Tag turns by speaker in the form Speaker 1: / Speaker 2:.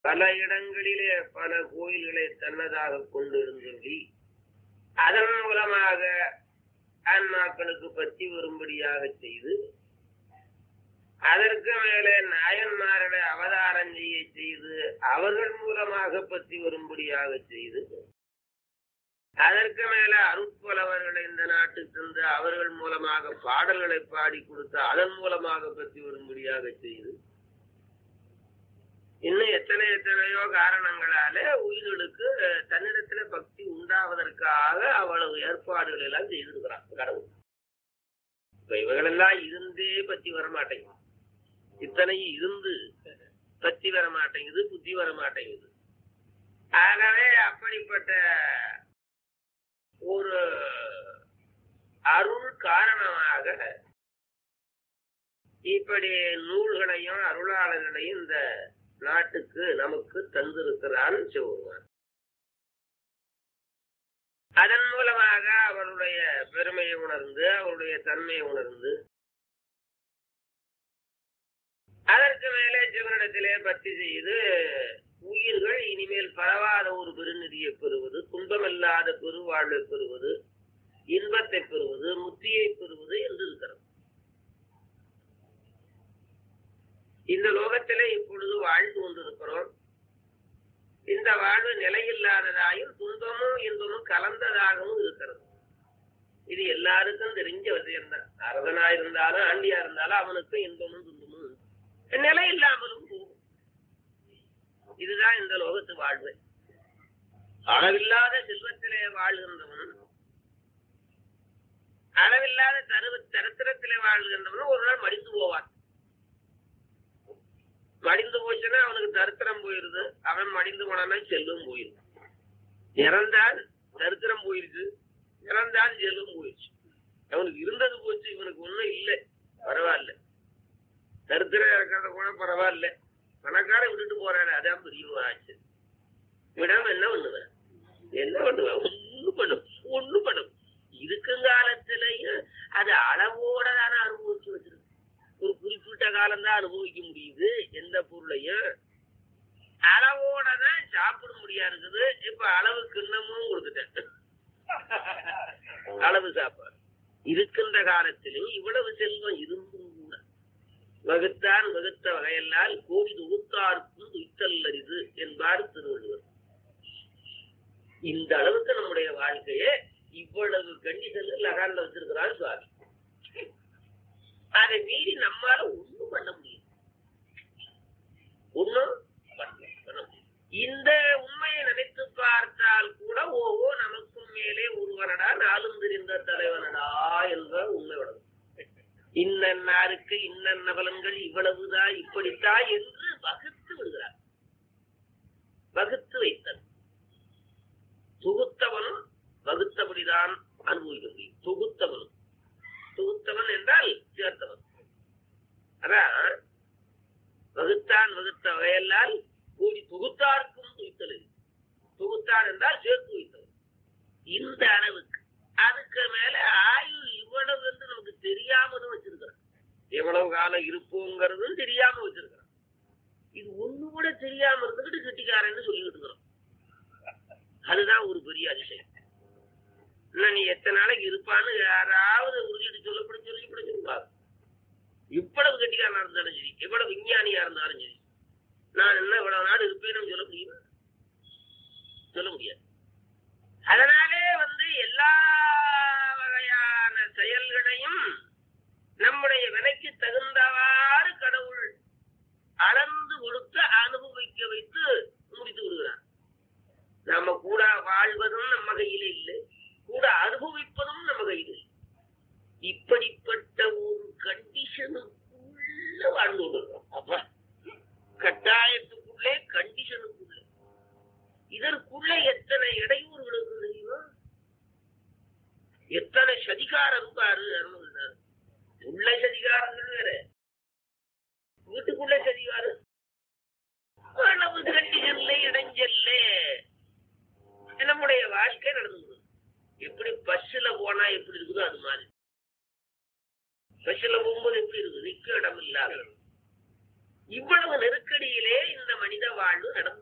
Speaker 1: பல இடங்களிலே பல கோயில்களை தன்னதாக கொண்டிருந்தபடி அதன் மூலமாக ஆன்மாக்களுக்கு பற்றி வரும்படியாக செய்து அதற்கு மேலே நாயன்மார்களை அவதாரம் செய்ய செய்து அவர்கள் மூலமாக பற்றி வரும்படியாக செய்து அதற்கு மேல அருட்புலவர்களை இந்த நாட்டுக்கு தந்து அவர்கள் மூலமாக பாடல்களை பாடி கொடுத்து அதன் மூலமாக பற்றி வரும்படியாக செய்து இன்னும் எத்தனை எத்தனையோ காரணங்களால உயிர்களுக்கு தன்னிடத்துல பக்தி உண்டாவதற்காக அவ்வளவு ஏற்பாடுகள் எல்லாம் செய்திருக்கிறான் கடவுள் இப்ப இவங்களெல்லாம் இருந்தே பத்தி வர மாட்டேங்குது இத்தனையும் இருந்து பத்தி வர மாட்டேங்குது புத்தி வர மாட்டேங்குது ஆகவே அப்படிப்பட்ட ஒரு அருள் காரணமாக இப்படி நூல்களையும் அருளாளர்களையும் இந்த நாட்டுக்கு நமக்கு தந்திருக்கிறான் சிவபெருமான் அதன் மூலமாக அவருடைய பெருமையை உணர்ந்து அவருடைய தன்மையை உணர்ந்து அதற்கு மேலே சிவனிடத்திலே பக்தி செய்து உயிர்கள் இனிமேல் பரவாத ஒரு பெருநிதியை பெறுவது துன்பமில்லாத பெருவாழ்வை பெறுவது இன்பத்தை பெறுவது முத்தியை பெறுவது என்று இருக்கிறது இந்த லோகத்திலே இப்பொழுது வாழ்ந்து கொண்டிருக்கிறோம் இந்த வாழ்வு நிலையில்லாததாயும் துன்பமும் இன்பமும் கலந்ததாகவும் இருக்கிறது இது எல்லாருக்கும் தெரிஞ்ச விஷயம்தான் அரசனா இருந்தாலும் ஆண்டியா இருந்தாலும் அவனுக்கும் இன்பமும் துன்பமும் உண்டு. நிலை இல்லாமலும் போகும் இதுதான் இந்த லோகத்து வாழ்வு அளவில்லாத செல்வத்திலே வாழ்கின்றவன் அளவில்லாத தருவ தரித்திரத்திலே வாழ்கின்றவன் ஒரு நாள் மடிந்து போவான் மடிந்து போச்சுன்னா அவனுக்கு தரித்திரம் போயிருது அவன் மடிந்து போனான்னா செல்வம் போயிருது இறந்தால் தரித்திரம் போயிருச்சு இறந்தால் செல்வம் போயிடுச்சு அவனுக்கு இருந்தது போச்சு இவனுக்கு ஒண்ணும் இல்லை பரவாயில்ல தரித்திரம் இருக்கிறத கூட பரவாயில்ல பணக்கார விட்டுட்டு போறாரு அதான் பெரிய ஆச்சு விடாம என்ன பண்ணுவேன் என்ன பண்ணுவேன் ஒண்ணு பண்ணும் ஒண்ணு பண்ணும் இருக்கும் காலத்திலையும் அது அளவோட தானே அனுபவிச்சு வச்சிருக்கு ஒரு குறிப்பிட்ட காலம் தான் அனுபவிக்க முடியுது எந்த பொருளையும் அளவோட தான் சாப்பிட முடியா இருக்குது இப்ப அளவு கிண்ணமும் கொடுத்துட்டேன் அளவு சாப்பாடு இருக்கின்ற காலத்திலும் இவ்வளவு செல்வம் இருந்தும் கூட வகுத்தான் வகுத்த வகையெல்லாம் கோடி தொகுத்தார்க்கும் துய்த்தல் அரிது என்பார் திருவள்ளுவர் இந்த அளவுக்கு நம்முடைய வாழ்க்கையை இவ்வளவு கண்டிஷன்ல லகான்ல வச்சிருக்கிறார் சுவாமி அதை மீறி நம்மால ஒண்ணும் பண்ண முடியும் ஒண்ணும் பண்ண பண்ண முடியும். இந்த உண்மையை நினைத்து பார்த்தால் கூட ஓஹோ நமக்கும் மேலே ஒருவனடா நாளும் தெரிந்த தலைவனடா என்ற உண்மை வளரும் இன்னன்னாருக்கு இன்னன்ன பலன்கள் இவ்வளவுதான் இப்படித்தான் என்று வகுத்து விடுகிறார் வகுத்து வைத்தல் தொகுத்தவனும் வகுத்தபடிதான் அனுபவிக்க முடியும் தொகுத்தவனும் தொகுத்தவன் என்றால் சேர்த்தவன் அதான் வகுத்தான் வகுத்த வகையல்லால் கூடி தொகுத்தார்க்கும் துய்த்தல் தொகுத்தான் என்றால் சேர்த்து வைத்தவன் இந்த அளவுக்கு அதுக்கு மேல ஆயுள் இவ்வளவு என்று நமக்கு தெரியாமலும் வச்சிருக்கிறான் எவ்வளவு காலம் இருப்போங்கிறதும் தெரியாம வச்சிருக்கிறான் இது ஒண்ணு கூட தெரியாம இருந்துகிட்டு கெட்டிக்காரன்னு சொல்லிக்கிட்டு இருக்கிறோம் அதுதான் ஒரு பெரிய அதிசயம் இன்னும் நீ எத்தனை நாளைக்கு இருப்பான்னு யாராவது உறுதிட்டு சொல்லப்பட சொல்லி கூட சொல்லுவாங்க இவ்வளவு கெட்டிக்காரனா இருந்தாலும் சரி எவ்வளவு விஞ்ஞானியா இருந்தாலும் சரி நான் என்ன இவ்வளவு நாள் இருப்பேன்னு சொல்ல முடியுமா சொல்ல முடியாது அதனாலே வந்து எல்லா வகையான செயல்களையும் நம்முடைய வினைக்கு தகுந்தவாறு கடவுள் அளந்து கொடுத்து அனுபவிக்க வைத்து முடித்து விடுகிறார் நாம கூட வாழ்வதும் நம்ம கையில இல்லை கூட அனுபவிப்பதும் நம்ம கையில் இல்லை இப்படிப்பட்ட ஒரு கண்டிஷனுக்குள்ள வாழ்ந்து கொண்டிருக்கிறோம் அப்ப கட்டாயத்துக்குள்ளே கண்டிஷனுக்குள்ளே இதற்குள்ள எத்தனை இடையூறுகள் இருக்கு தெரியுமா எத்தனை சதிகாரம் பாரு அருணகிரிநாதர். உள்ள சதிகாரங்கள் வேற வீட்டுக்குள்ள சதிகாரம் அளவு கண்டிஷன்ல இடைஞ்சல்ல நம்முடைய வாழ்க்கை நடந்து எப்படி பஸ்ல போனா எப்படி இருக்குதோ அது மாதிரி பஸ்ல போகும்போது எப்படி இருக்குது நிக்க இடம் இல்லாத இவ்வளவு நெருக்கடியிலே இந்த மனித வாழ்வு நடந்து